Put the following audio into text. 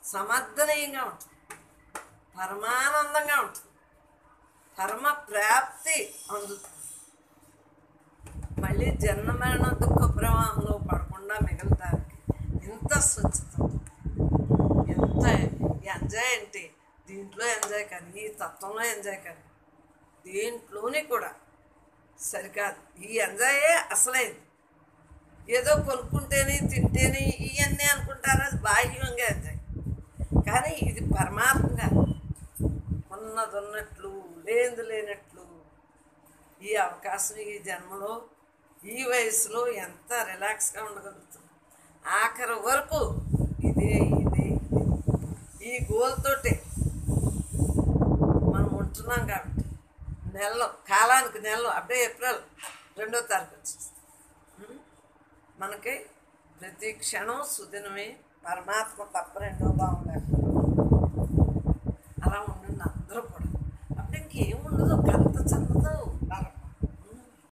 సమర్థనీయంగా ఉంటుంది పరమానందంగా ఉంటుంది పరమ ప్రాప్తి అందుతుంది మళ్ళీ జన్మ మరణ దుఃఖ ప్రవాహంలో పడకుండా మిగలటానికి ఎంత స్వచ్ఛత ఎంత ఎంజాయ్ అంటే దీంట్లో ఎంజాయ్ కానీ ఈ తత్వంలో ఎంజాయ్ కానీ దీంట్లోని కూడా సరికాదు ఈ ఎంజాయే అసలైంది ఏదో కొనుక్కుంటేనే తింటేనే ఇవన్నీ అనుకుంటారు అది బాహ్యంగా ఎంజాయ్ కానీ ఇది పరమాత్మగా ఉన్నది ఉన్నట్లు లేనిది లేనట్లు ఈ అవకాశం ఈ జన్మలో ఈ వయసులో ఎంత రిలాక్స్గా ఉండగలుగుతుంది ఆఖరి వరకు ఇదే ఇదే ఇదే. ఈ గోల్ తోటే మనం ఉంటున్నాం కాబట్టి నెలలో కాలానికి నెలలో అప్పుడే ఏప్రిల్ రెండో తారీఖు వచ్చేస్తుంది ఉం? మనకి ప్రతి క్షణం సుదినమే పరమాత్మ తప్ప రెండో భావం లేకుండా అలా ఉండండి అందరూ కూడా అప్పుడు ఇంకేం ఉండదు